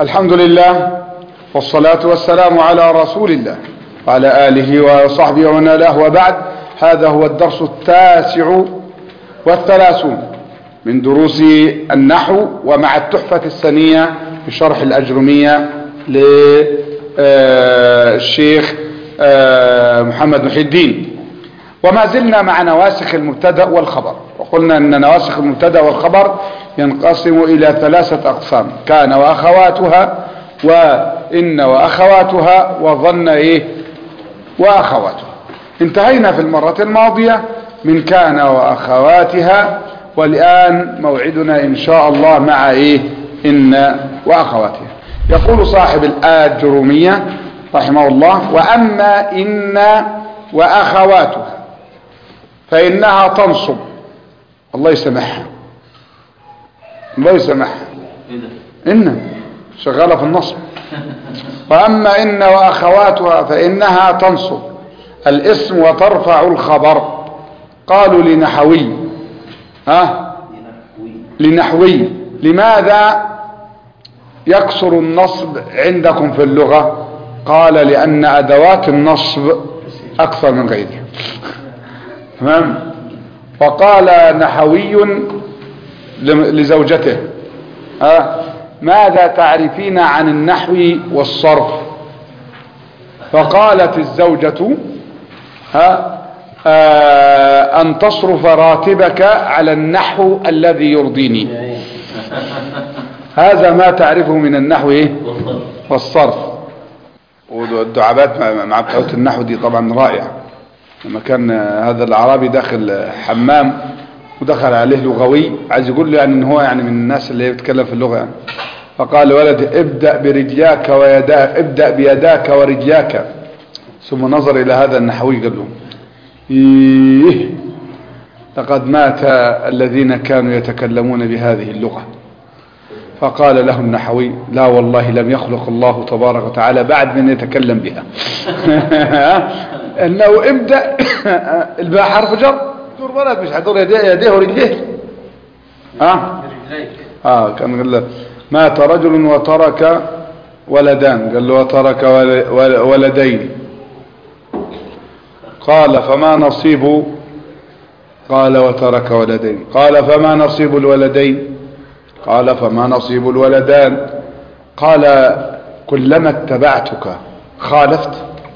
الحمد لله والصلاة والسلام على رسول الله وعلى آله وصحبه ومن والاه وبعد هذا هو الدرس التاسع والثلاثون من دروس النحو ومع التحفة السنية بشرح الأجرمية للشيخ محمد محي الدين وما زلنا مع نواسخ المبتدا والخبر وقلنا أن نواسخ المبتدا والخبر ينقسم إلى ثلاثة أقسام كان وأخواتها وإن وأخواتها وظن إيه وأخواتها انتهينا في المرة الماضية من كان وأخواتها والآن موعدنا إن شاء الله مع إيه إن وأخواتها يقول صاحب الآجرومية رحمه الله وأما إن وأخواتها فإنها تنصب الله يسمحها الله يسمحها إن شغالة في النصب وأما إن وأخواتها فإنها تنصب الاسم وترفع الخبر قالوا لنحوي ها لنحوي لماذا يكسر النصب عندكم في اللغة قال لأن أدوات النصب أكثر من غيرها تمام وقال نحوي لزوجته أه ماذا تعرفين عن النحو والصرف فقالت الزوجة ها أه أن تصرف راتبك على النحو الذي يرضيني هذا ما تعرفه من النحو إيه؟ والصرف والدعابات مع بتوع النحو دي طبعا رائعة لما كان هذا الأعرابي داخل حمام ودخل عليه لغوي عايز يقول له يعني ان هو يعني من الناس اللي بيتكلم في اللغة يعني فقال ولد ابدأ برجلياك ويداك ابدأ بيداك ورجلياك ثم نظر الى هذا النحوي قال له إيه لقد مات الذين كانوا يتكلمون بهذه اللغة فقال له النحوي لا والله لم يخلق الله تبارك وتعالى بعد من يتكلم بها انه ابدأ الباء حرف جر دور بلد مش هدور يديه, يديه ورجليه اه اه كان قال له مات رجل وترك ولدان قال له وترك ولدين قال فما نصيب قال وترك ولدين قال فما نصيب الولدين قال فما نصيب الولدان قال كلما اتبعتك خالفت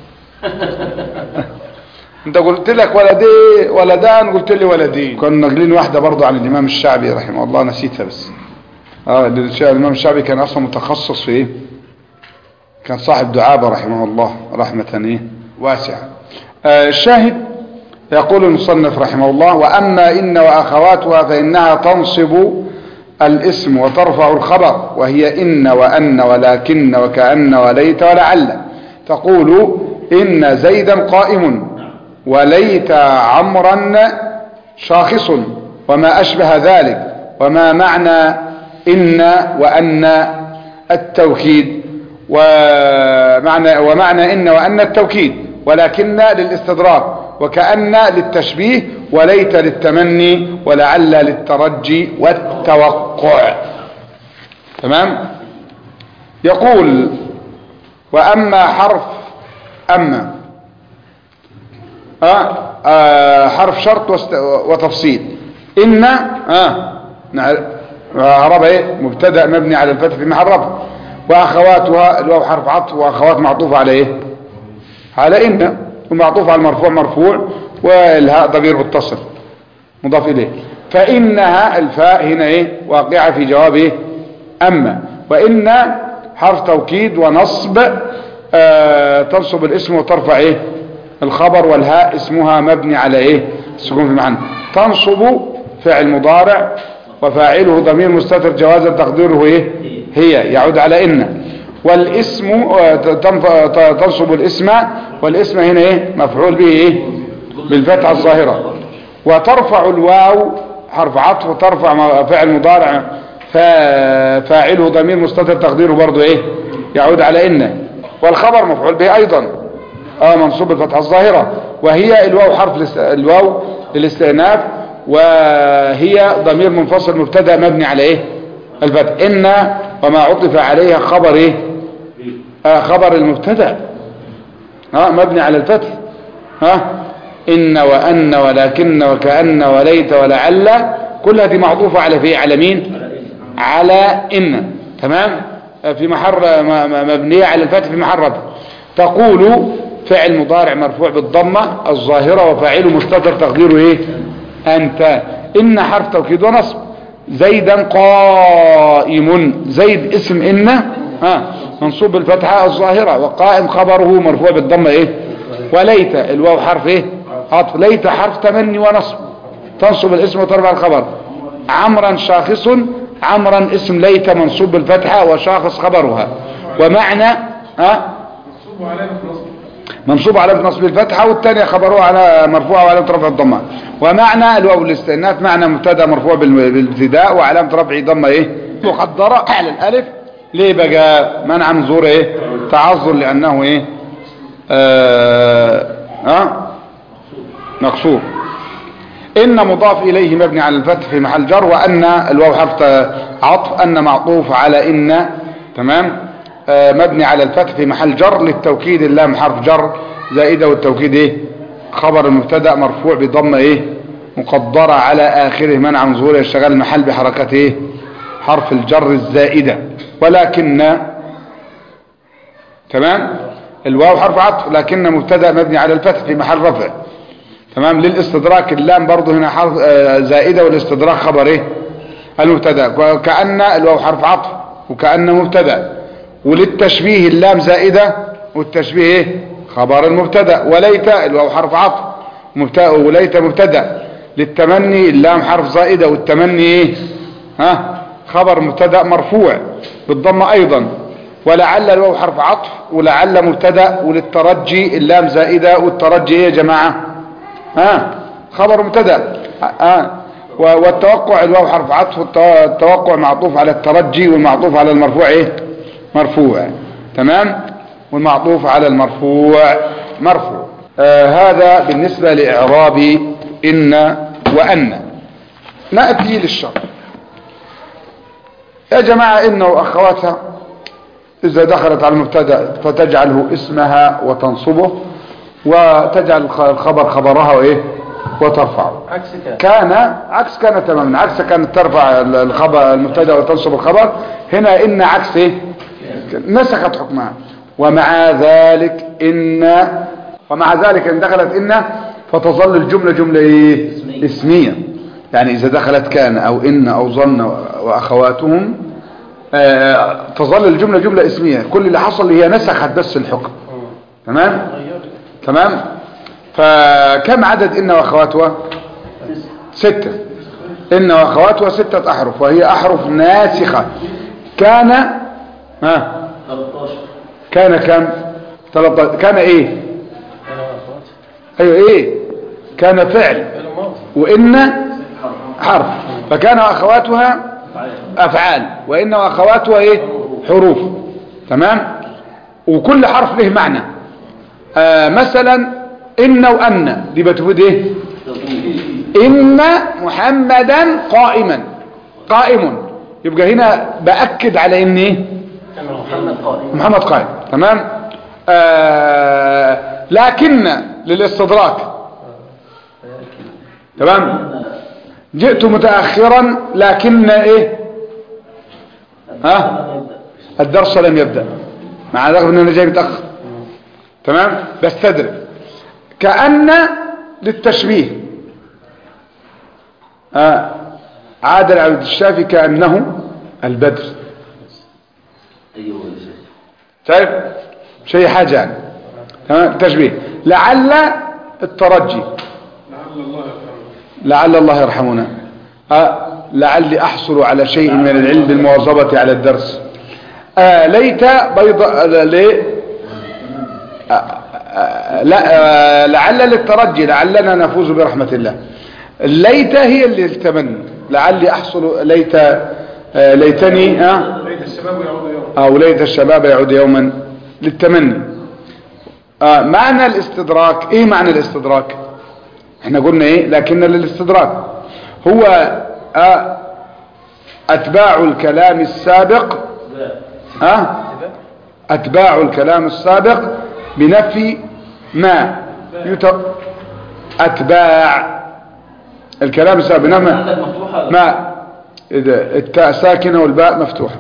انت قلت لك ولدي ولدان قلت لي ولدين كنا ناقلين واحدة برضو عن الامام الشعبي رحمه الله نسيتها بس اه الامام الشعبي كان اصلا متخصص في ايه كان صاحب دعابة رحمه الله رحمة ايه واسعة آه الشاهد يقول المصنف رحمه الله واما ان واخواتها فانها تنصب الاسم وترفع الخبر وهي ان وان ولكن وكأن وليت ولعل تقول ان زيدا قائم وليت عمرا شاخص وما أشبه ذلك وما معنى إن وأن التوكيد ومعنى, ومعنى إن وأن التوكيد ولكن للاستدراك وكأن للتشبيه وليت للتمني ولعل للترجي والتوقع تمام يقول وأما حرف أما آه آه حرف شرط وتفصيل إن آه عرب ايه مبتدا مبني على الفتح في محل رفع واخواتها الواو حرف عطف واخوات معطوفه على ايه على ان ومعطوف على المرفوع مرفوع والهاء ضمير متصل مضاف اليه فانها الفاء هنا ايه واقعه في جواب ايه اما وان حرف توكيد ونصب آه تنصب الاسم وترفع ايه الخبر والهاء اسمها مبني على ايه السكون في المعنى تنصب فعل مضارع وفاعله ضمير مستتر جوازا تقديره ايه هي يعود على ان والاسم تنصب الاسم والاسم هنا ايه مفعول به ايه بالفتحه الظاهره وترفع الواو حرف عطف وترفع فعل مضارع فاعله ضمير مستتر تقديره برضه ايه يعود على ان والخبر مفعول به ايضا اه منصوب بالفتحه الظاهره وهي الواو حرف الواو للاستئناف وهي ضمير منفصل مبتدا مبني على ايه الفتح ان وما عطف عليها خبر ايه آه خبر المبتدا ها مبني على الفتح ها إن وأن ولكن وكأن وليت ولعل كلها دي معطوفة على في على مين على إن تمام في محر م- م- مبنية على الفتح في محل رفع تقول فعل مضارع مرفوع بالضمة الظاهرة وفاعله مستتر تقديره ايه أنت إن حرف توكيد ونصب زيدا قائم زيد اسم إن ها منصوب بالفتحة الظاهرة وقائم خبره مرفوع بالضمة ايه وليت الواو حرف ايه عطف ليت حرف تمني ونصب تنصب الاسم وترفع الخبر عمرا شاخص عمرا اسم ليت منصوب بالفتحة وشاخص خبرها ومعنى ها منصوب على نصب الفتحة والثانية خبروه على مرفوع وعلامة رفع الضمة ومعنى الواو الاستئناف معنى مبتدا مرفوع بال- بالابتداء وعلامة رفعه ضمة ايه مقدرة على الالف ليه بقى منع من ظهور ايه تعذر لانه ايه آه آه مقصور إن مضاف إليه مبني على الفتح في محل جر وأن الواو حرف عطف أن معطوف على إن تمام آه مبني على الفتح في محل جر للتوكيد اللام حرف جر زائدة والتوكيد إيه خبر المبتدا مرفوع بضمة إيه مقدرة على آخره منع من ظهور يشتغل المحل بحركة إيه حرف الجر الزائدة ولكن تمام الواو حرف عطف لكن مبتدا مبني على الفتح في محل رفع تمام للاستدراك اللام برضه هنا حرف آه، زائده والاستدراك خبر ايه المبتدا وكأن الواو حرف عطف وكأن مبتدا وللتشبيه اللام زائده والتشبيه ايه خبر المبتدا وليت الواو حرف عطف مبتدا وليت مبتدا للتمني اللام حرف زائده والتمني ايه ها خبر مبتدا مرفوع بالضمه ايضا ولعل الواو حرف عطف ولعل مبتدا وللترجي اللام زائده والترجي ايه يا جماعه ها خبر مبتدا ها و- والتوقع الواو حرف عطف والتو- التوقع معطوف على الترجي والمعطوف على المرفوع ايه مرفوع تمام والمعطوف على المرفوع مرفوع آه هذا بالنسبة لإعراب إن وأن نأتي للشرط يا جماعة إن وأخواتها إذا دخلت على المبتدا فتجعله اسمها وتنصبه وتجعل الخ- الخبر خبرها وإيه وترفعه عكس كان كان عكس كان تماما عكس كانت ترفع ال- الخبر المبتدا وتنصب الخبر هنا إن عكس إيه نسخت حكمها ومع ذلك إن ومع ذلك إن دخلت إن فتظل الجملة جملة إيه اسمية يعني إذا دخلت كان أو إن أو ظن وأخواتهم آه، تظل الجملة جملة اسمية كل اللي حصل هي نسخت بس الحكم تمام تمام فكم عدد إن وأخواتها ستة إن وأخواتها ستة أحرف وهي أحرف ناسخة كان ها 13 كان كم 13 كان إيه انا واخواتي أيوة إيه كان فعل فعل ماضي وإن حرف فكان وأخواتها أفعال وإن وأخواتها إيه حروف تمام وكل حرف له معنى آه مثلا إن وأن دي بتفيد إيه إن محمدا قائما قائم يبقى هنا بأكد على إن إيه كان محمد قائم محمد قائم تمام آه لكن للاستدراك تمام جئت متأخرا لكن ايه ها الدرس لم يبدأ مع ذلك ان انا جاي متأخر تمام بستدرك كأن للتشبيه آه عاد العبد الشافي كأنه البدر ايوه يا شيخ طيب شيء حاجة يعني تمام تشبيه لعل الترجي لعل الله يرحمنا آه لعلي أحصل على شيء من العلم بالمواظبة على الدرس آه ليت بيض آه ليه آه آه لا آه لعل للترجي لعلنا نفوز برحمة الله ليت هي اللي التمني لعلي أحصل ليت آه ليتني آه ليت الشباب يعود يوم أو ليت الشباب يعود يوما للتمني آه معنى الاستدراك ايه معنى الاستدراك احنا قلنا ايه لكن للاستدراك هو آه اتباع الكلام السابق ها أتباع الكلام السابق بنفي ما يت... أتباع الكلام السابق بنفي عندك مفتوحة ما إذا التاء ساكنة والباء مفتوحة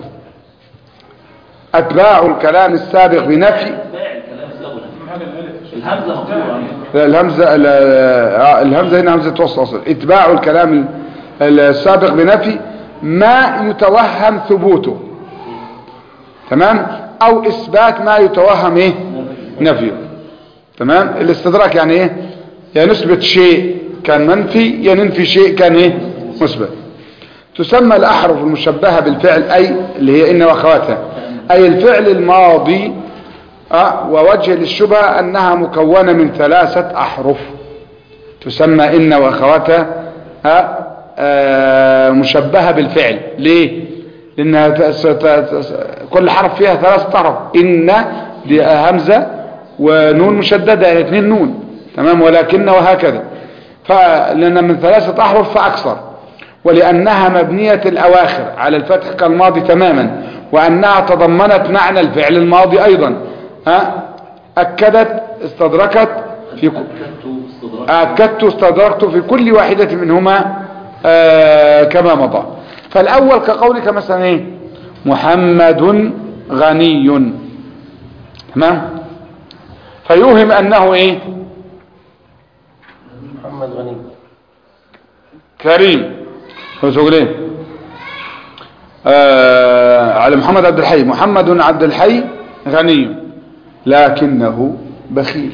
أتباع الكلام السابق بنفي اتباع الكلام السابق الهمزة مفتوحة عندك. لا، الهمزة ال- آه، الهمزة هنا همزة وصل أصل اتباع الكلام ال- السابق بنفي ما يتوهم ثبوته تمام أو إثبات ما يتوهم إيه نفيه تمام الاستدراك يعني إيه يا نثبت شيء كان منفي يا ننفي شيء كان إيه مثبت تسمى الأحرف المشبهة بالفعل أي اللي هي إن وأخواتها أي الفعل الماضي أه ووجه للشبهة أنها مكونة من ثلاثة أحرف تسمى إن وأخواتها أه آه، مشبهة بالفعل ليه؟ لأنها ت- س- ت- ت- كل حرف فيها ثلاثة أحرف إن دي همزة ونون مشددة يعني اثنين نون تمام ولكن وهكذا فلأن من ثلاثة أحرف فأكثر ولأنها مبنية الأواخر على الفتح كالماضي تماما وأنها تضمنت معنى الفعل الماضي أيضا ها أكدت استدركت في ك- أكدت استدراك أكدت استدركت في كل واحدة منهما آه كما مضى فالأول كقولك مثلا إيه محمد غني تمام فيوهم أنه إيه محمد غني كريم هو تقول ايه آه على محمد عبد الحي محمد عبد الحي غني لكنه بخيل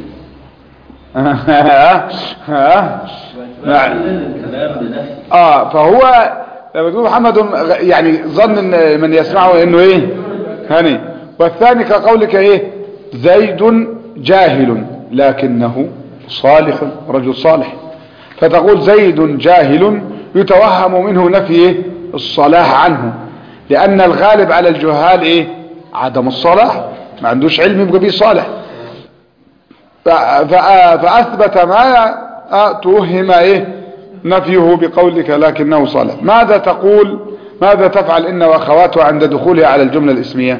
ها ها نعم الكلام بنفي اه فهو لما تقول محمد غ- يعني ظن ان من يسمعه انه ايه هني والثاني كقولك ايه زيد جاهل لكنه صالح رجل صالح فتقول زيد جاهل يتوهم منه نفي إيه؟ الصلاح عنه لان الغالب على الجهال ايه عدم الصلاح ما عندوش علم يبقى بيه صالح ف- ف- فأثبت ما آه، توهم إيه نفيه بقولك لكنه صالح ماذا تقول ماذا تفعل إن وأخواتها عند دخولها على الجملة الاسمية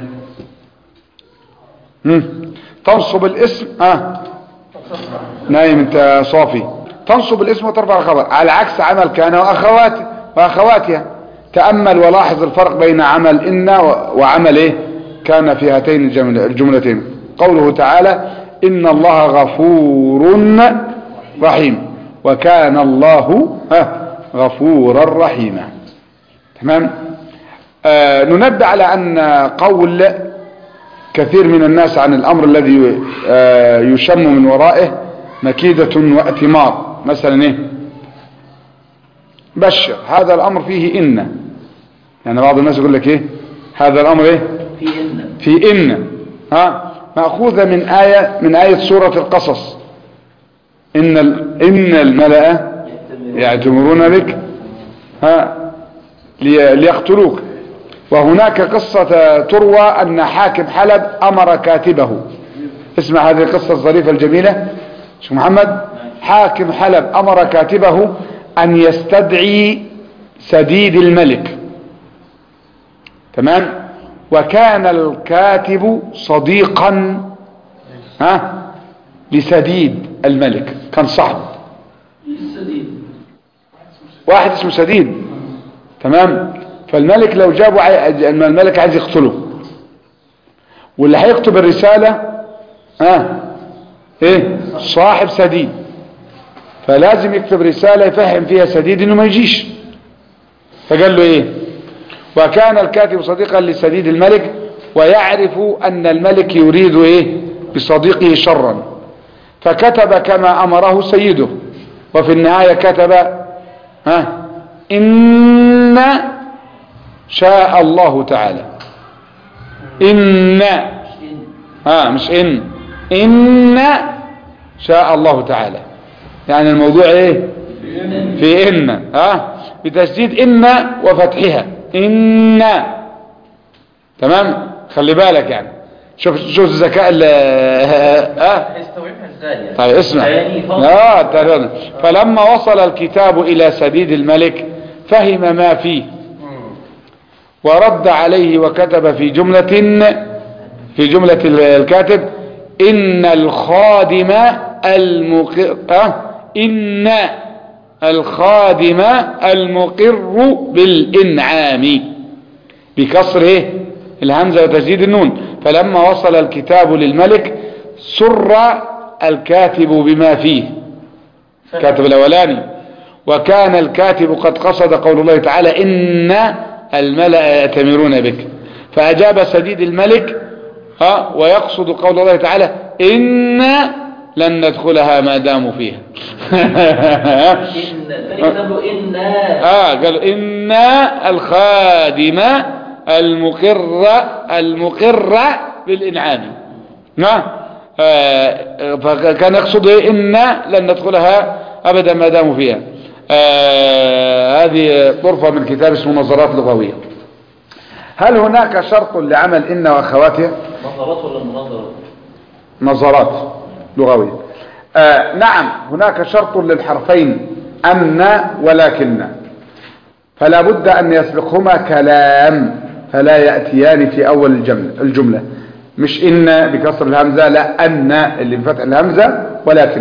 مم. تنصب الاسم آه. نايم انت صافي تنصب الاسم وترفع الخبر على عكس عمل كان وأخوات وأخواتها تأمل ولاحظ الفرق بين عمل إن و- وعمل إيه كان في هاتين الجمل- الجملتين قوله تعالى إن الله غفور رحيم وكان الله آه، غفورا رحيما تمام آه ننبه على أن قول كثير من الناس عن الأمر الذي آه، يشم من ورائه مكيدة وأتمار مثلا إيه بشر هذا الأمر فيه إن يعني بعض الناس يقول لك إيه هذا الأمر إيه في إن في إن ها مأخوذة من آية من آية سورة القصص إن ال- إن الملأ يعتمرون بك ها لي- ليقتلوك وهناك قصة تروى أن حاكم حلب أمر كاتبه اسمع هذه القصة الظريفة الجميلة شيخ محمد حاكم حلب أمر كاتبه أن يستدعي سديد الملك تمام وكان الكاتب صديقا ها لسديد الملك كان صاحبه السديد واحد اسمه سديد تمام فالملك لو جابوا عاي- الملك عايز يقتله واللي هيكتب الرسالة ها ايه صاحب سديد فلازم يكتب رسالة يفهم فيها سديد انه ما يجيش فقال له ايه وكان الكاتب صديقا لسديد الملك ويعرف ان الملك يريد ايه بصديقه شرا فكتب كما امره سيده وفي النهاية كتب ها إن شاء الله تعالى إن ها مش إن إن شاء الله تعالى يعني الموضوع إيه في إن ها بتشديد إن وفتحها إن تمام خلي بالك يعني شوف شوف الذكاء ال ها هيستوعبها ازاي يعني طيب اسمع تاني فصل. اه تمام. فلما وصل الكتاب الى سديد الملك فهم ما فيه مم. ورد عليه وكتب في جملة في جملة الكاتب إن الخادم المقر أه؟ إن الخادم المقر بالإنعام بكسر إيه؟ الهمزة وتجديد النون فلما وصل الكتاب للملك سر الكاتب بما فيه الكاتب الأولاني وكان الكاتب قد قصد قول الله تعالى إن الملأ يأتمرون بك فأجاب سديد الملك ها ويقصد قول الله تعالى إن لن ندخلها ما داموا فيها إن الثاني كتب له إن آه قال إن الخادم المقر المقر بالإنعام نعم آه فكان يقصد إيه؟ إن لن ندخلها أبدا ما داموا فيها آه هذه طرفة من كتاب اسمه نظرات لغوية هل هناك شرط لعمل إن وأخواتها نظرات ولا مناظرات نظرات لغوية آه نعم هناك شرط للحرفين أن ولكن فلا بد أن يسبقهما كلام فلا يأتيان في أول الجملة, الجملة مش إن بكسر الهمزة لا أن اللي بفتح الهمزة ولكن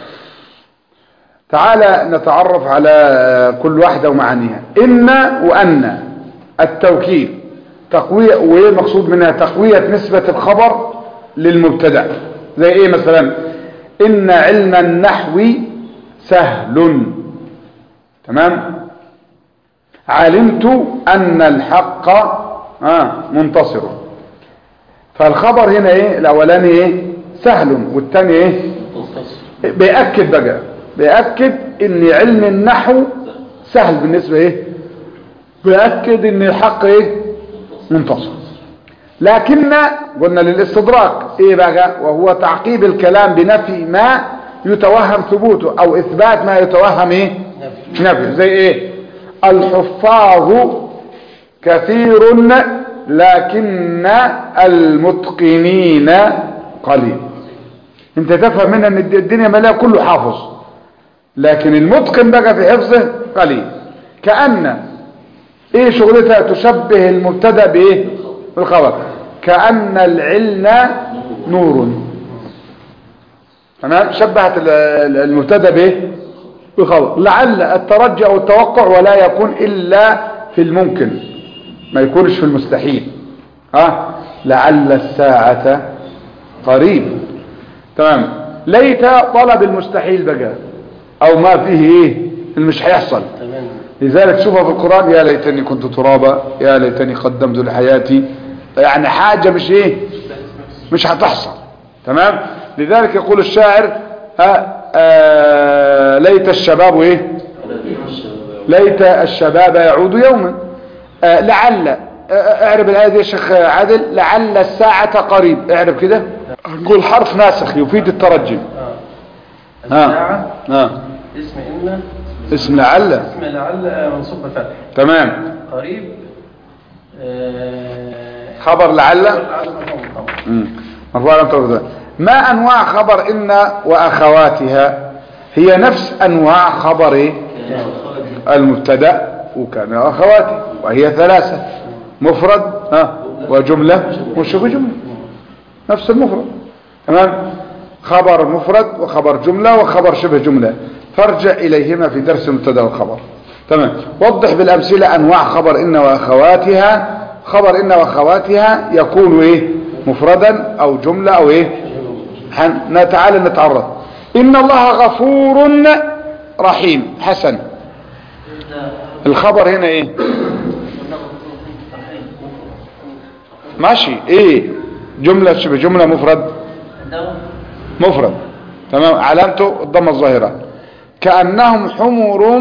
تعالى نتعرف على كل واحدة ومعانيها إن وأن التوكيد تقوية وإيه المقصود منها تقوية نسبة الخبر للمبتدا زي إيه مثلا إن علم النحو سهل تمام علمت أن الحق آه منتصر فالخبر هنا إيه الأولاني إيه سهل والثاني إيه بيأكد بقى بيأكد ان علم النحو سهل بالنسبة ايه بيأكد ان الحق ايه منتصر لكن قلنا للاستدراك ايه بقى وهو تعقيب الكلام بنفي ما يتوهم ثبوته او اثبات ما يتوهم ايه نفي زي ايه الحفاظ كثير لكن المتقنين قليل انت تفهم منها ان الدنيا مليئه كله حافظ لكن المتقن بقى في حفظه قليل كأن ايه شغلتها تشبه المبتدا بايه بالخبر كأن العلم نور تمام شبهت المبتدا بايه بالخبر لعل الترجي او التوقع ولا يكون الا في الممكن ما يكونش في المستحيل ها لعل الساعة قريب تمام ليت طلب المستحيل بقى او ما فيه ايه اللي مش هيحصل تمام لذلك شوفها في القرآن يا ليتني كنت ترابا يا ليتني قدمت لحياتي يعني حاجة مش ايه مش هتحصل تمام لذلك يقول الشاعر ها آه ليت الشباب ايه ليت الشباب يعود يوما آه لعل آه اعرب الآية دي يا شيخ عادل لعل الساعة قريب اعرب كده نقول حرف ناسخ يفيد الترجم اه الساعة ها اسم إن اسم لعل اسم لعل منصوب بفتح تمام قريب آه، خبر لعل لعل مرفوع بالضم. مم. مرفوع علامة الرفع. ما انواع خبر ان واخواتها هي نفس انواع خبر إيه؟ المبتدا وكان اخواتي وهي ثلاثه مفرد ها وجمله وشبه جمله نفس المفرد تمام خبر مفرد وخبر جمله وخبر شبه جمله فارجع اليهما في درس المبتدا والخبر تمام وضح بالامثله انواع خبر ان واخواتها خبر ان واخواتها يكون ايه مفردا او جمله او ايه هن- تعالى نتعرض ان الله غفور رحيم حسن الخبر هنا ايه ماشي ايه جملة شبه جملة مفرد مفرد تمام علامته الضمة الظاهرة كأنهم حمر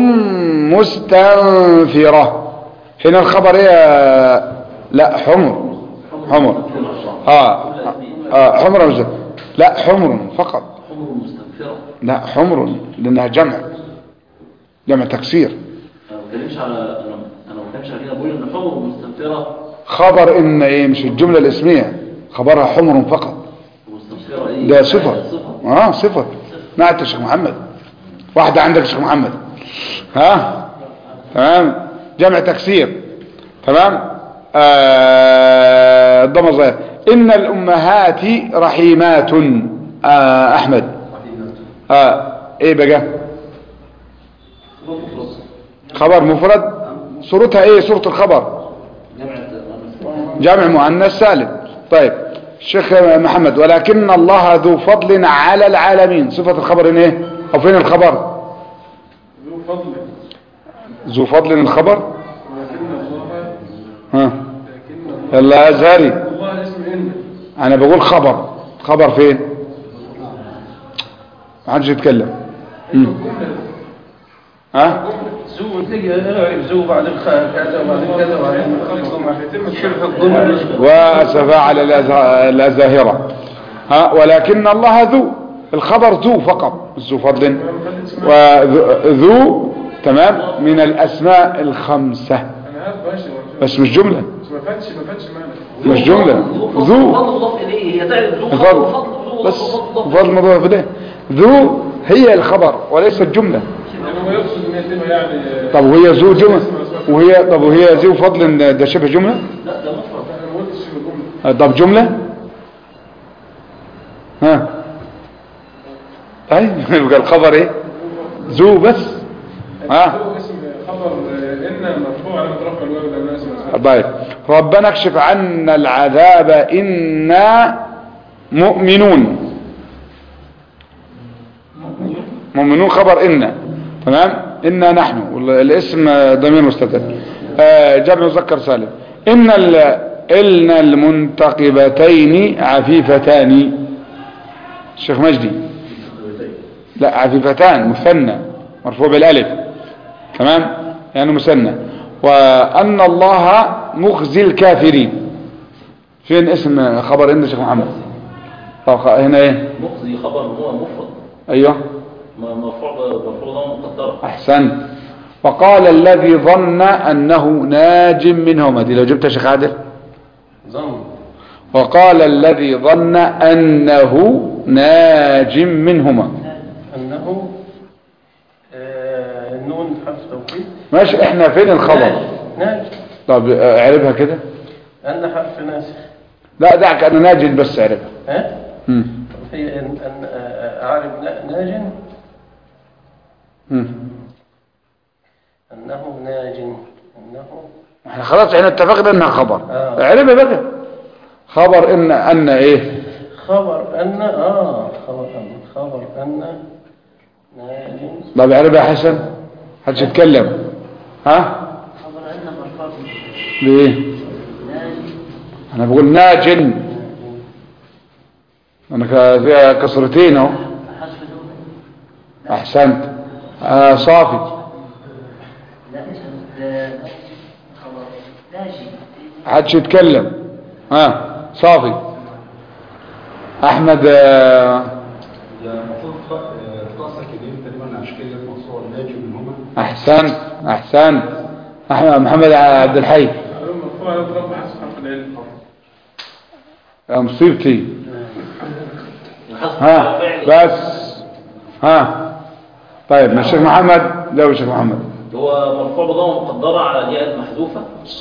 مستنفرة هنا الخبر ايه لا حمر حمر اه اه حمر مش لا حمر فقط حمر مستنفرة لا حمر لانها جمع جمع تكسير انا ما بتكلمش على انا انا ما بتكلمش على كده بقول ان حمر مستنفرة خبر ان ايه مش الجملة الاسمية خبرها حمر فقط مستنفرة ايه ده صفة صفة اه صفة نعت يا شيخ محمد واحدة عندك يا شيخ محمد ها تمام جمع تكسير تمام آه الضمة الظاهرة إن الأمهات رحيمات آه أحمد آه إيه بقى خبر مفرد صورتها إيه صورة الخبر جمع مؤنث سالم طيب الشيخ محمد ولكن الله ذو فضل على العالمين صفة الخبر إن إيه أو فين الخبر ذو فضل ذو فضل الخبر ولكن الله ها لكن يلا أزهري الله اسم إن انا بقول خبر خبر فين ما حدش يتكلم مم. ها زو تلاقي اعرف زو بعد الخاء كذا وبعد كذا وبعدين الجمعة شبه الجمعة واسف على الأزه- الازاهره ها ولكن الله ذو الخبر ذو فقط مش ذو فضل وذو تمام من الاسماء الخمسه أنا عارف ماشي بس مش جمله بس ما فاتش ما فاتش معنى مش جمله ذو ذو فضل مضاف اليه هي تعرف ذو فضل الفضل وفضل بس وفضل فضل مضاف اليه ذو هي الخبر وليست جمله يعني هو يقصد إن هي تبقى يعني طب وهي ذو جمله وهي طب وهي ذو فضل ده- ده شبه جمله لا ده مفرد أنا ما قلتش شبه جملة طب جملة ها طيب يبقى الخبر ايه ذو بس ها هو اسم خبر إن مرفوع على رفع الواو لأنها اسم مسؤول طيب ربنا اكشف عنا العذاب إنا مؤمنون مؤمنون خبر إنا تمام إنا نحن وال- الاسم ضمير مستتر آه، جمع مذكر سالم إن ال إن المنتقبتين عفيفتان الشيخ مجدي لا عفيفتان مثنى مرفوع بالالف تمام يعني مثنى وان الله مخزي الكافرين فين اسم خبر ان شيخ محمد طب خ- هنا ايه مخزي خبر هو مفرد ايوه م- مرفوع ب- مرفوع ضمه مقدره احسنت وقال الذي ظن انه ناج منهما دي لو جبت يا شيخ عادل ظن وقال الذي ظن انه ناج منهما أنه آه، النون حرف توكيد ماشي احنا فين الخبر ناجي طب آه، اعربها كده أن حرف ناسخ لا دعك انا ناجل بس اعربها ها مم. هي أن أن آه، أعرف نا- ناج مم. أنه ناج أنه احنا خلاص احنا اتفقنا انها خبر آه. اعربها بقى خبر ان ان ايه خبر أن آه خبر أن خبر أن ناج طب اعربها يا حسن محدش يتكلم ها خبر أن مرفوع بايه ناجي انا بقول ناجن انا ك- فيها كسرتين اهو حذف دون احسنت آه صافي لا ده خبر ناجي محدش يتكلم ها صافي احمد آه، المفروض قطاع ساكنين تقريبا عشان كده موضوع الناجي منهما احسنت احسنت احمد محمد عبد الحي علوم مرفوع على رفع حسب حرف العلم يا مصيبتي حسب ها فعل. بس ها طيب ما الشيخ محمد لا الشيخ محمد هو مرفوع بضمه مقدره على الياء المحذوفه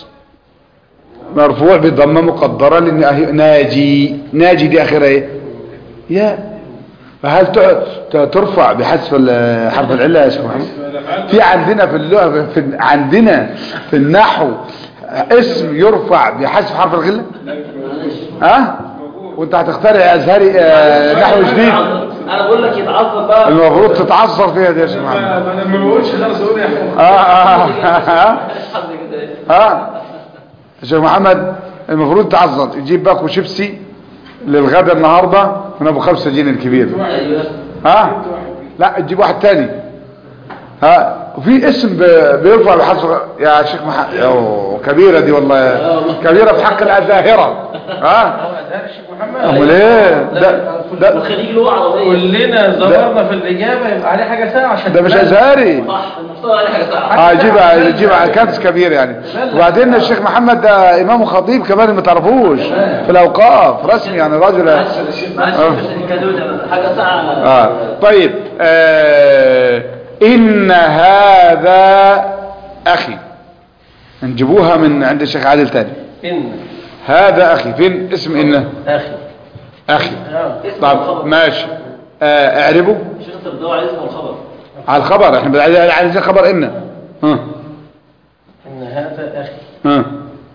مرفوع بضمه مقدره لان أهي- ناجي ناجي دي اخرها ايه يا فهل ت- ت- ترفع بحذف ال- حرف العله يا شيخ محمد في عندنا في اللغه في عندنا في النحو اسم يرفع بحذف حرف الغله ها وانت هتخترع يا ازهري آه، نحو جديد انا بقول لك يتعذر بقى المفروض تتعصر فيها دي يا شيخ محمد ما انا ما بقولش خلاص اقول يا احمد اه اه اه حد كده إيه؟ ها الشيخ محمد المفروض تعظم يجيب باكو شيبسي للغدا النهارده من ابو خمسة جنيه الكبير ايوه ها لا تجيب واحد تاني ها وفي اسم ب- بيرفع بحسب يا شيخ محمد أوه، كبيره دي والله كبيره في حق الازاهره ها هو أزهر الشيخ محمد امال ايه ده ده الخليج له عربيه كلنا زبرنا في الإجابة يبقى عليه حاجة ساعة عشان ده مش تبان. ازهري صح المفترض عليه حاجه ساعه اه يجيبها يجيبها كنز كبير يعني وبعدين الشيخ محمد ده امام وخطيب كمان ما تعرفوش في الاوقاف رسمي يعني راجل معلش آه. بس الكادو حاجه ساعه آه. طيب آه إن هذا أخي نجيبوها من عند الشيخ عادل تاني إن هذا أخي فين اسم إنه أخي أخي آه. اسم طب الخبر ماشي آه، اعربه شيخ انت بتدور على اسم الخبر على الخبر احنا عايزين عايزين خبر إن ها إن هذا أخي ها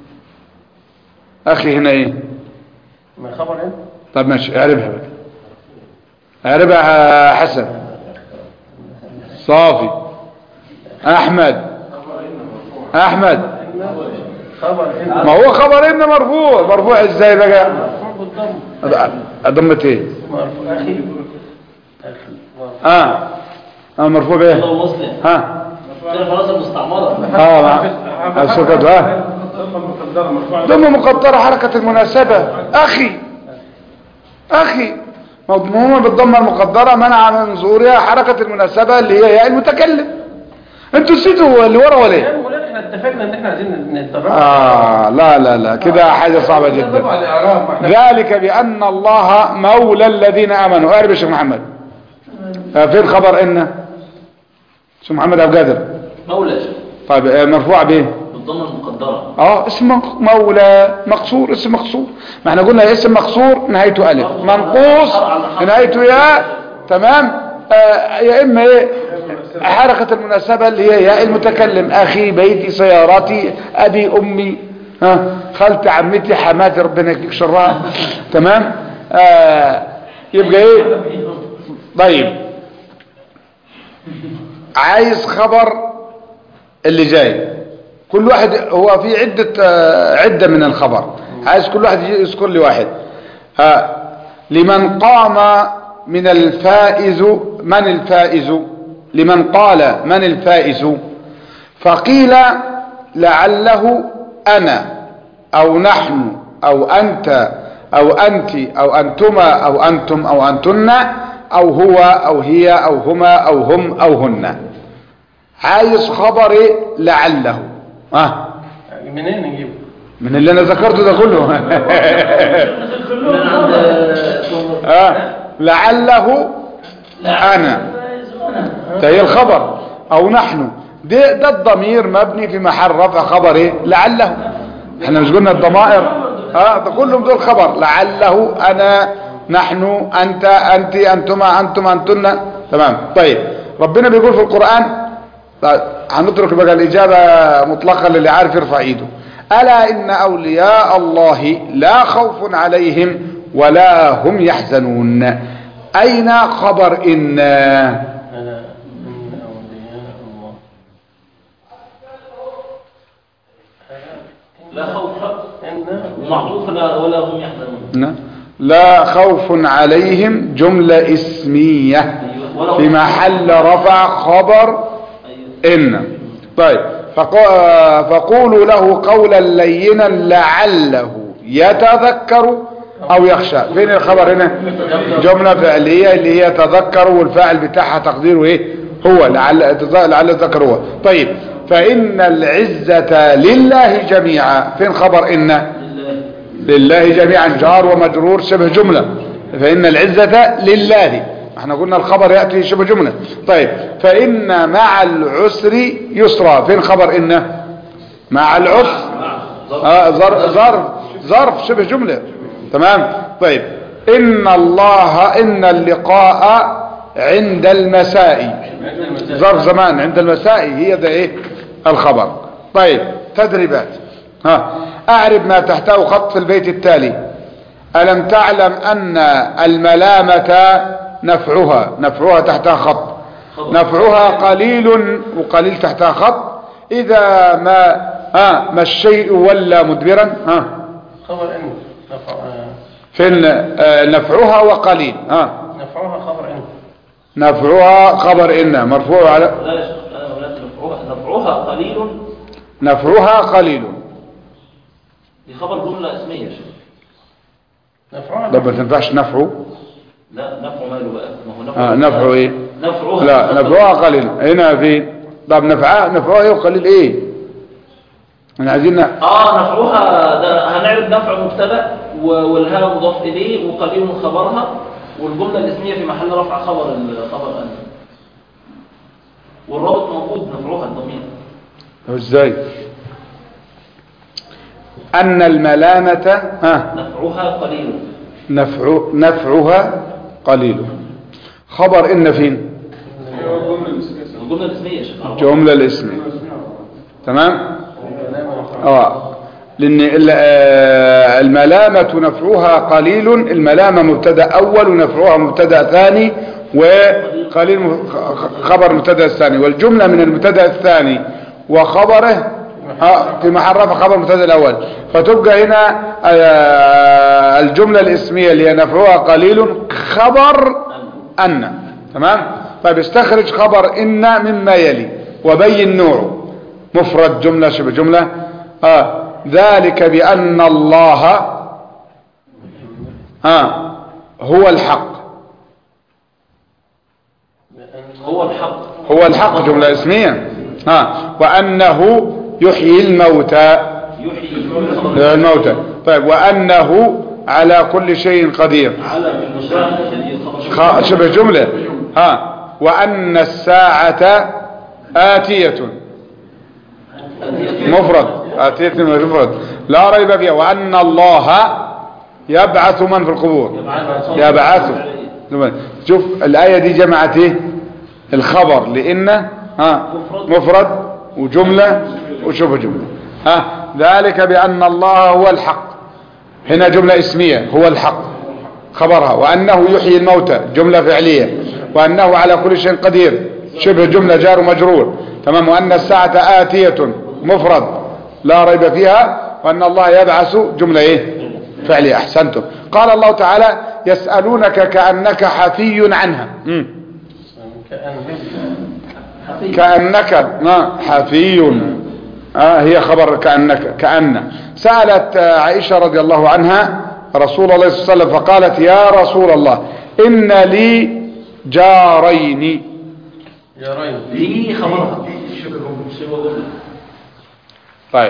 أخي هنا إيه ما خبر إن طب ماشي اعربها بقى اعربها يا حسن صافي احمد احمد خبر إن ما هو خبر ان مرفوع مرفوع ازاي بقى مرفوع بالضم ضمت ايه مرفوع أخي أخي مرفوع. اه اه مرفوع بايه لو مسلم ها كده خلاص المستعمرة اه مع- السكت ها ضمة مقدرة مرفوعة ضم مقدرة حركة المناسبة اخي اخي مضمومة بالضمة المقدرة منع من ظهورها حركة المناسبة اللي هي ياء المتكلم انتوا نسيتوا اللي ورا ولا ايه يا مولانا احنا اتفقنا ان احنا عايزين نتدرب آه لا لا لا كده حاجة صعبة جدا طبعا الاعراب ما احنا ذلك بأن الله مولى الذين آمنوا اعرف يا شيخ محمد آه، فين خبر إن شيخ محمد أبو قادر مولى يا شيخ طيب آه، مرفوع به بالضمة المقدرة اه اسم مولى مقصور اسم مقصور ما احنا قلنا اسم مقصور نهايته ألف منقوص نهايته ياء تمام آه يا إما ايه حركة المناسبة اللي هي ياء المتكلم أخي بيتي سياراتي أبي أمي ها خالتي عمتي حماتي ربنا يكفيك شرها تمام آه يبقى ايه طيب عايز خبر اللي جاي كل واحد هو في عدة آه، عدة من الخبر عايز كل واحد يجي يذكر لي واحد ها لمن قام من الفائز من الفائز لمن قال من الفائز فقيل لعله أنا أو نحن أو أنت أو أنت أو أنتما أو أنتم أو أنتن أو هو أو هي أو هما أو هم أو هن عايز خبر إيه؟ لعله آه يعني منين نجيبه من اللي أنا ذكرته ده كله من عند آه لعله أنا ده هي الخبر أو نحن ده, ده الضمير مبني في محل رفع خبر إيه لعله احنا مش قلنا الضمائر اه ده كلهم دول خبر لعله أنا نحن أنت أنت أنتما أنتم أنتن تمام طيب ربنا بيقول في القرآن طيب هنترك بقى الإجابة مطلقا للي عارف يرفع ايده ألا إن أولياء الله لا خوف عليهم ولا هم يحزنون أين خبر إن انا من اولياء الله لا خوف ان ومعطوف لا ولا هم يحزنون لا خوف عليهم جملة اسمية أيوة. ولا هم في محل رفع خبر أيوة. إن طيب فق- فقولوا له قولا لينا لعله يتذكر أو يخشى فين الخبر هنا جملة فعلية اللي هي يتذكر والفاعل بتاعها تقديره ايه هو لعل لعل يتذكر هو طيب فإن العزة لله جميعا فين خبر إن لله لله جميعا جار ومجرور شبه جملة فإن العزة لله احنا قلنا الخبر يأتي شبه جملة طيب فإن مع العسر يسرا فين خبر إن مع العسر آه ظرف ظرف ظرف شبه جملة تمام طيب إن الله إن اللقاء عند المساء ظرف زمان عند المساء هي ده ايه الخبر طيب تدريبات ها اعرب ما تحته خط في البيت التالي ألم تعلم أن الملامة نفعها نفعها تحتها خط نفعها قليل وقليل تحتها خط إذا ما ها ما الشيء ولا مدبرا ها خبر ان نفع آه، فين آه، نفعها وقليل ها نفعها خبر ان نفعها خبر إن مرفوع على لا يا شيخ أنا ولاة نفعوها نفعوها قليل نفعها قليل دي خبر جملة اسمية يا شيخ نفعها ده ما تنفعش نفعه لا نفع ماله بقى ما هو نفع آه نفعه ايه نفعوها لا نفعها قليل هنا فين طب نفعها نفعها ايه وقليل ايه احنا عايزين ن- اه نفعوها ده هنعرف نفع مبتدا و- والهاء مضاف اليه وقليل من خبرها والجمله الاسميه في محل رفع خبر الخبر ان والرابط موجود نفعوها الضمير طب ازاي أن الملامة ها نفعها قليل نفع نفعها قليل خبر إن فين الجملة الاسمية يا شيخ عرفة. جملة الاسمية تمام اه لان ال- آه، الملامة نفعها قليل الملامة مبتدا اول ونفعها مبتدا ثاني وقليل م- خ- خبر مبتدا الثاني والجملة من المبتدا الثاني وخبره آه، في محل رفع خبر المبتدا الاول فتبقى هنا آه، الجملة الاسمية اللي هي نفعها قليل خبر أن تمام طيب استخرج خبر إن مما يلي وبين نوعه مفرد جملة شبه جملة آه ذلك بأن الله آه هو الحق هو الحق هو الحق جملة اسمية آه وأنه يحيي الموتى يحيي الموتى طيب وأنه على كل شيء قدير على بالمشاهد الذي خبر خ- شبه جملة ها وأن الساعة آتية مفرد آتية مفرد لا ريب فيها وأن الله يبعث من في القبور يبعث شوف الآية دي جمعت ايه الخبر لأن ها مفرد وجملة وشبه جملة ها ذلك بأن الله هو الحق هنا جملة اسمية هو الحق خبرها وأنه يحيي الموتى جملة فعلية وأنه على كل شيء قدير شبه جملة جار ومجرور تمام وأن الساعة آتية مفرد لا ريب فيها وأن الله يبعث جملة إيه فعلية أحسنتم قال الله تعالى يسألونك كأنك حفي عنها مم. كأنك آه، حفي آه هي خبر كأنك كأن سألت آه، عائشة رضي الله عنها رسول الله صلى الله عليه وسلم فقالت يا رسول الله إن لي جارين يا ريم لي خبرها شبه جملة طيب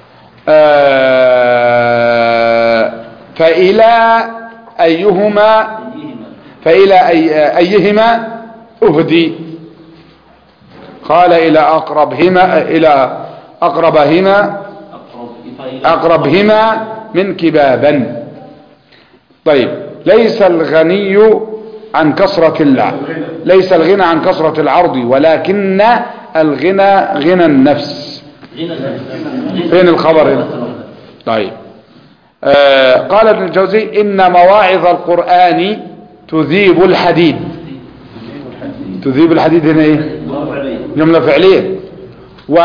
آه فإلى أيهما أيهما فإلى أي أيهما أهدي قال إلى أقربهما إلى أقربهما أقرب فإلى أقربهما من كبابا طيب ليس الغني عن كثرة الع... ليس الغنى عن كثرة العرض ولكن الغنى غنى النفس غنى فين الخبر هنا طيب آه قال ابن الجوزي إن مواعظ القرآن تذيب الحديد تذيب الحديد هنا ايه جملة فعلية و...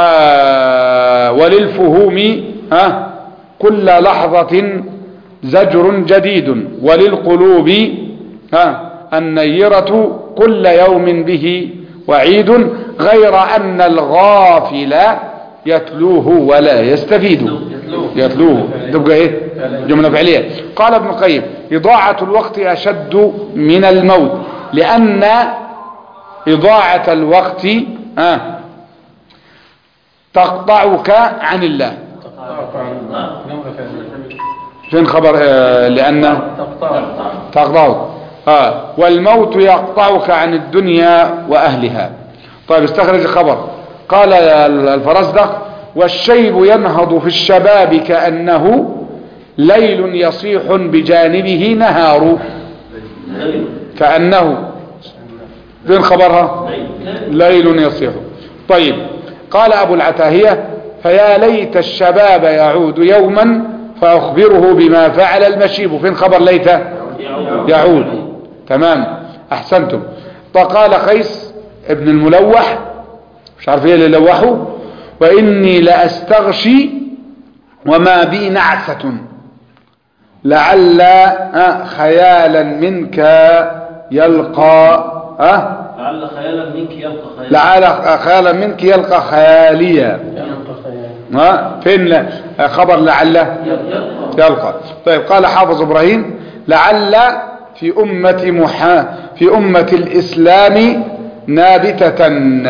وللفهوم ها كل لحظة زجر جديد وللقلوب ها النيرة كل يوم به وعيد غير أن الغافل يتلوه ولا يستفيد يتلوه تبقى ايه جملة فعلية قال ابن القيم إضاعة الوقت أشد من الموت لأن إضاعة الوقت ها تقطعك عن الله فين خبر آه لأن تقطعك آه والموت يقطعك عن الدنيا وأهلها طيب استخرج الخبر قال الفرزدق والشيب ينهض في الشباب كأنه ليل يصيح بجانبه نهار كأنه فين خبرها ليل يصيح طيب قال أبو العتاهية فيا ليت الشباب يعود يوما فأخبره بما فعل المشيب فين خبر ليت يعود تمام أحسنتم فقال قيس ابن الملوح مش عارف ايه اللي لوحه وإني لأستغشي وما بي نعسة لعل آه، خيالا منك يلقى أه لعل خيالا منك يلقى خيالا لعل خيالا منك يلقى خياليا ها فين لا خبر لعل يلقى طيب قال حافظ ابراهيم لعل في أمة محا في أمة الإسلام نابتة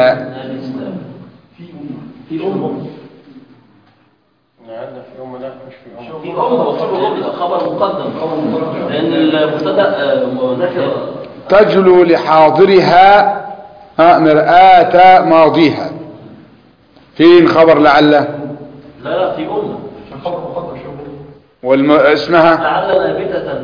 في أمه عندنا في يوم لا مش في يوم في أمه وخبر جملة خبر مقدم لأن المبتدأ آه، نكرة تجلو لحاضرها ها، مرآة ماضيها فين خبر لعل لا لا في أمه خبر مقدم شو والم... اسمها لعل نابتة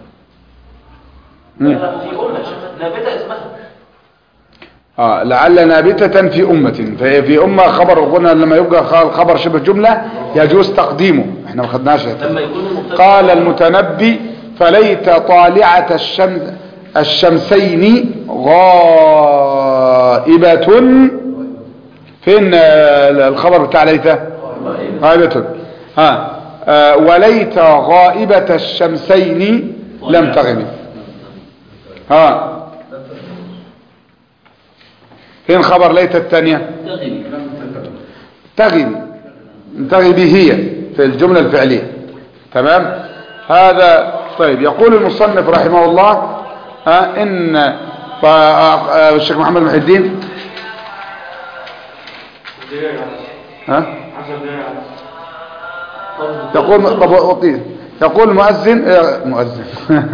مم. لا، في أمة نابتة اسمها آه لعل نابتة في أمة فهي في أمة خبر قلنا لما يبقى خ- الخبر شبه جملة يجوز تقديمه احنا ما خدناش لما يكون المبتدأ قال المتنبي فليت طالعة الشمس الشمسين غائبة فين آه، الخبر بتاع ليت غائبة ها آه، وليت غائبة الشمسين لم تغب ها فين خبر ليت الثانية تغيب تغب تغب هي في الجملة الفعلية تمام هذا طيب يقول المصنف رحمه الله آه إن ف- آه، آه، الشيخ محمد محي الدين ها يقول طب أطير. يقول المؤذن آه، مؤذن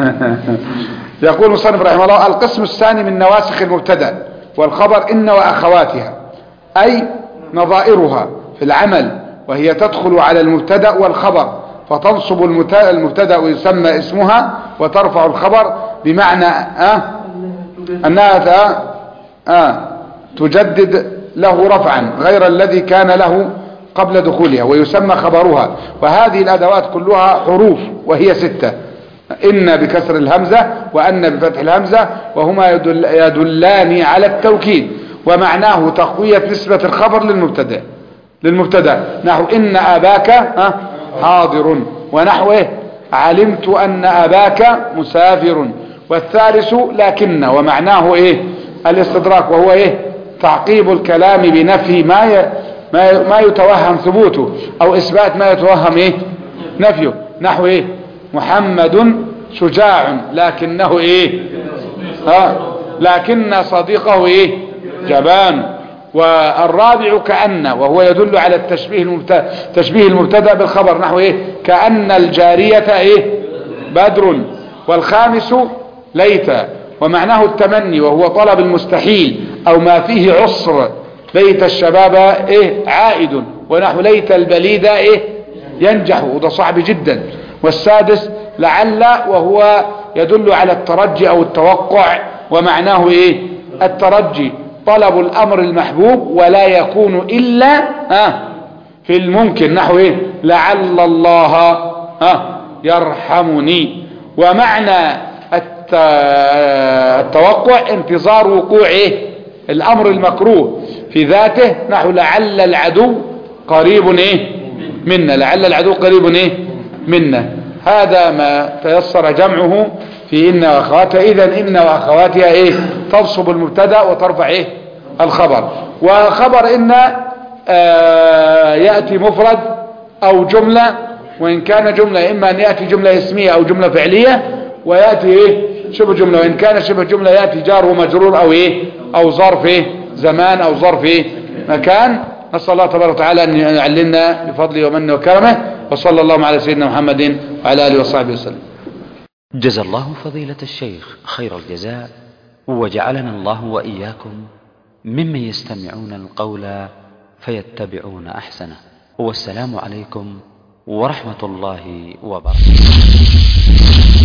يقول المصنف رحمه الله القسم الثاني من نواسخ المبتدا والخبر إن وأخواتها أي نظائرها في العمل وهي تدخل على المبتدا والخبر فتنصب المت- المبتدا ويسمى اسمها وترفع الخبر بمعنى آه أنها ت- آه تجدد له رفعا غير الذي كان له قبل دخولها ويسمى خبرها وهذه الأدوات كلها حروف وهي ستة إن بكسر الهمزة وأن بفتح الهمزة وهما يدل يدلان على التوكيد ومعناه تقوية نسبة الخبر للمبتدا للمبتدا نحو إن أباك ها، حاضر ونحو إيه علمت أن أباك مسافر والثالث لكن ومعناه إيه الاستدراك وهو إيه تعقيب الكلام بنفي ما ي... ما ي... ما يتوهم ثبوته أو إثبات ما يتوهم إيه نفيه نحو إيه محمد شجاع لكنه إيه ها لكن صديقه إيه جبان والرابع كأن وهو يدل على التشبيه المبتدأ تشبيه المبتدا بالخبر نحو ايه كأن الجارية ايه بدر والخامس ليت ومعناه التمني وهو طلب المستحيل او ما فيه عسر ليت الشباب ايه عائد ونحو ليت البليد ايه ينجح وده صعب جدا والسادس لعل وهو يدل على الترجي او التوقع ومعناه ايه الترجي طلب الامر المحبوب ولا يكون الا ها في الممكن نحو ايه لعل الله ها يرحمني ومعنى الت- التوقع انتظار وقوع ايه الامر المكروه في ذاته نحو لعل العدو قريب ايه منا لعل العدو قريب ايه منا هذا ما تيسر جمعه في إن وأخواتها إذا إن وأخواتها إيه تنصب المبتدا وترفع إيه الخبر وخبر إن آه يأتي مفرد أو جملة وإن كان جملة إما أن يأتي جملة اسمية أو جملة فعلية ويأتي إيه شبه جملة وإن كان شبه جملة يأتي جار ومجرور أو إيه أو ظرف إيه زمان أو ظرف إيه مكان نسأل الله تبارك وتعالى أن يعلمنا بفضله ومنه وكرمه وصلى الله على سيدنا محمد وعلى آله وصحبه وسلم جزى الله فضيلة الشيخ خير الجزاء وجعلنا الله وإياكم ممن يستمعون القول فيتبعون أحسنه والسلام عليكم ورحمة الله وبركاته